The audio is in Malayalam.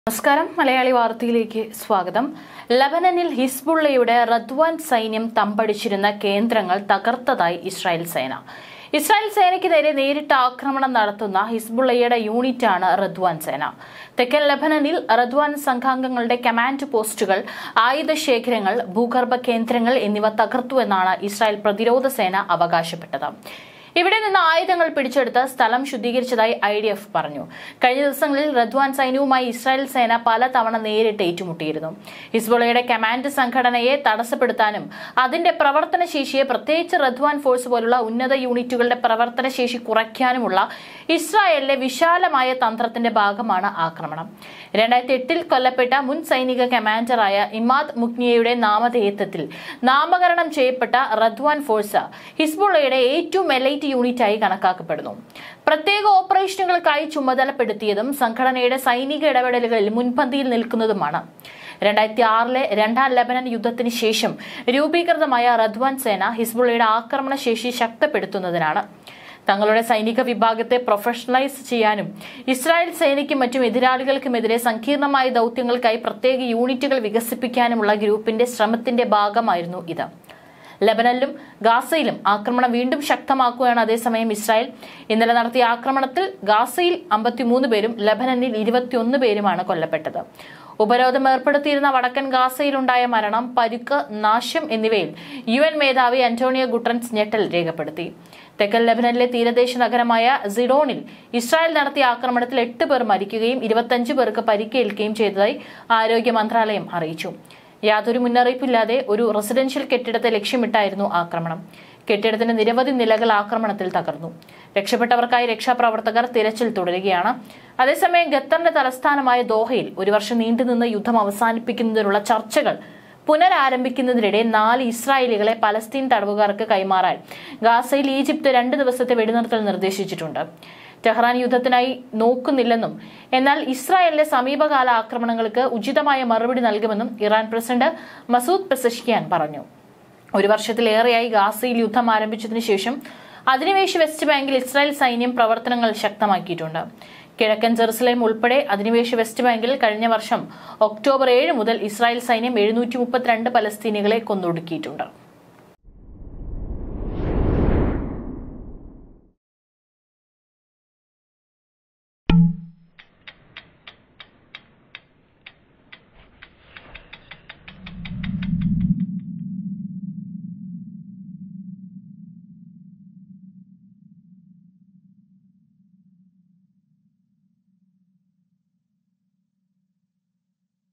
നമസ്കാരം മലയാളി വാർത്തയിലേക്ക് സ്വാഗതം ലബനനിൽ ഹിസ്ബുള്ളയുടെ റദ്വാൻ സൈന്യം തമ്പടിച്ചിരുന്ന കേന്ദ്രങ്ങൾ തകർത്തതായി ഇസ്രായേൽ സേന ഇസ്രായേൽ സേനയ്ക്ക് നേരെ നേരിട്ട് ആക്രമണം നടത്തുന്ന ഹിസ്ബുള്ളയുടെ യൂണിറ്റാണ് റദ്വാൻ സേന തെക്കൻ ലബനനിൽ റദ്വാൻ സംഘാംഗങ്ങളുടെ കമാൻഡ് പോസ്റ്റുകൾ ആയുധശേഖരങ്ങൾ ഭൂഗർഭ കേന്ദ്രങ്ങൾ എന്നിവ തകർത്തുവെന്നാണ് ഇസ്രായേൽ പ്രതിരോധ സേന അവകാശപ്പെട്ടത് ഇവിടെ നിന്ന് ആയുധങ്ങൾ പിടിച്ചെടുത്ത് സ്ഥലം ശുദ്ധീകരിച്ചതായി ഐ ഡി എഫ് പറഞ്ഞു കഴിഞ്ഞ ദിവസങ്ങളിൽ റദ്വാൻ സൈന്യവുമായി ഇസ്രായേൽ സേന പലതവണ നേരിട്ട് ഏറ്റുമുട്ടിയിരുന്നു ഹിസ്ബുള്ളയുടെ കമാൻഡ് സംഘടനയെ തടസ്സപ്പെടുത്താനും അതിന്റെ പ്രവർത്തന ശേഷിയെ പ്രത്യേകിച്ച് റദ്വാൻ ഫോഴ്സ് പോലുള്ള ഉന്നത യൂണിറ്റുകളുടെ പ്രവർത്തന ശേഷി കുറയ്ക്കാനുമുള്ള ഇസ്രായേലിലെ വിശാലമായ തന്ത്രത്തിന്റെ ഭാഗമാണ് ആക്രമണം രണ്ടായിരത്തി എട്ടിൽ കൊല്ലപ്പെട്ട മുൻ സൈനിക കമാൻഡറായ ഇമാദ് മുക്നിയയുടെ നാമധേയത്വത്തിൽ നാമകരണം ചെയ്യപ്പെട്ട റദ്വാൻ ഫോഴ്സ് ഹിസ്ബുള്ളയുടെ ഏറ്റവും എലൈറ്റ് യൂണിറ്റായി കണക്കാക്കപ്പെടുന്നു പ്രത്യേക ഓപ്പറേഷനുകൾക്കായി ചുമതലപ്പെടുത്തിയതും സംഘടനയുടെ സൈനിക ഇടപെടലുകളിൽ മുൻപന്തിയിൽ നിൽക്കുന്നതുമാണ് രണ്ടായിരത്തി ആറിലെ രണ്ടാം ലബനൻ യുദ്ധത്തിന് ശേഷം രൂപീകൃതമായ റദ്വാൻ സേന ഹിസ്ബുള്ളയുടെ ആക്രമണ ശേഷി ശക്തിപ്പെടുത്തുന്നതിനാണ് തങ്ങളുടെ സൈനിക വിഭാഗത്തെ പ്രൊഫഷണലൈസ് ചെയ്യാനും ഇസ്രായേൽ സേനയ്ക്കും മറ്റും എതിരാളികൾക്കുമെതിരെ സങ്കീർണമായ ദൗത്യങ്ങൾക്കായി പ്രത്യേക യൂണിറ്റുകൾ വികസിപ്പിക്കാനുമുള്ള ഗ്രൂപ്പിന്റെ ശ്രമത്തിന്റെ ഭാഗമായിരുന്നു ഇത് ലബനനിലും ഗാസയിലും ആക്രമണം വീണ്ടും ശക്തമാക്കുകയാണ് അതേസമയം ഇസ്രായേൽ ഇന്നലെ നടത്തിയ ആക്രമണത്തിൽ ഗാസയിൽ അമ്പത്തിമൂന്ന് പേരും ലബനനിൽ ഇരുപത്തിയൊന്ന് പേരുമാണ് കൊല്ലപ്പെട്ടത് ഉപരോധം ഏർപ്പെടുത്തിയിരുന്ന വടക്കൻ ഗാസയിലുണ്ടായ മരണം പരുക്ക് നാശം എന്നിവയിൽ യു എൻ മേധാവി അന്റോണിയോ ഗുട്ടറൻസ് ഞെട്ടൽ രേഖപ്പെടുത്തി തെക്കൻ ലബനനിലെ തീരദേശ നഗരമായ സിഡോണിൽ ഇസ്രായേൽ നടത്തിയ ആക്രമണത്തിൽ എട്ട് പേർ മരിക്കുകയും ഇരുപത്തഞ്ച് പേർക്ക് പരിക്കേൽക്കുകയും ചെയ്തതായി ആരോഗ്യ മന്ത്രാലയം അറിയിച്ചു യാതൊരു മുന്നറിയിപ്പില്ലാതെ ഒരു റെസിഡൻഷ്യൽ കെട്ടിടത്തെ ലക്ഷ്യമിട്ടായിരുന്നു ആക്രമണം കെട്ടിടത്തിന്റെ നിരവധി നിലകൾ ആക്രമണത്തിൽ തകർന്നു രക്ഷപ്പെട്ടവർക്കായി രക്ഷാപ്രവർത്തകർ തിരച്ചിൽ തുടരുകയാണ് അതേസമയം ഖത്തറിന്റെ തലസ്ഥാനമായ ദോഹയിൽ ഒരു വർഷം നീണ്ടുനിന്ന യുദ്ധം അവസാനിപ്പിക്കുന്നതിനുള്ള ചർച്ചകൾ പുനരാരംഭിക്കുന്നതിനിടെ നാല് ഇസ്രായേലികളെ പലസ്തീൻ തടവുകാർക്ക് കൈമാറാൻ ഗാസയിൽ ഈജിപ്ത് രണ്ട് ദിവസത്തെ വെടിനിർത്തൽ നിർദ്ദേശിച്ചിട്ടുണ്ട് ടെഹ്റാൻ യുദ്ധത്തിനായി നോക്കുന്നില്ലെന്നും എന്നാൽ ഇസ്രായേലിലെ സമീപകാല ആക്രമണങ്ങൾക്ക് ഉചിതമായ മറുപടി നൽകുമെന്നും ഇറാൻ പ്രസിഡന്റ് മസൂദ് പെസഷ്കിയാൻ പറഞ്ഞു ഒരു വർഷത്തിലേറെയായി ഗാസയിൽ യുദ്ധം ആരംഭിച്ചതിനു ശേഷം അധിനിവേശ വെസ്റ്റ് ബാങ്കിൽ ഇസ്രായേൽ സൈന്യം പ്രവർത്തനങ്ങൾ ശക്തമാക്കിയിട്ടുണ്ട് കിഴക്കൻ ജെറുസലേം ഉൾപ്പെടെ അധിനിവേശ വെസ്റ്റ് ബാങ്കിൽ കഴിഞ്ഞ വർഷം ഒക്ടോബർ ഏഴ് മുതൽ ഇസ്രായേൽ സൈന്യം എഴുന്നൂറ്റി മുപ്പത്തിരണ്ട് പലസ്തീനികളെ കൊന്നൊടുക്കിയിട്ടുണ്ട്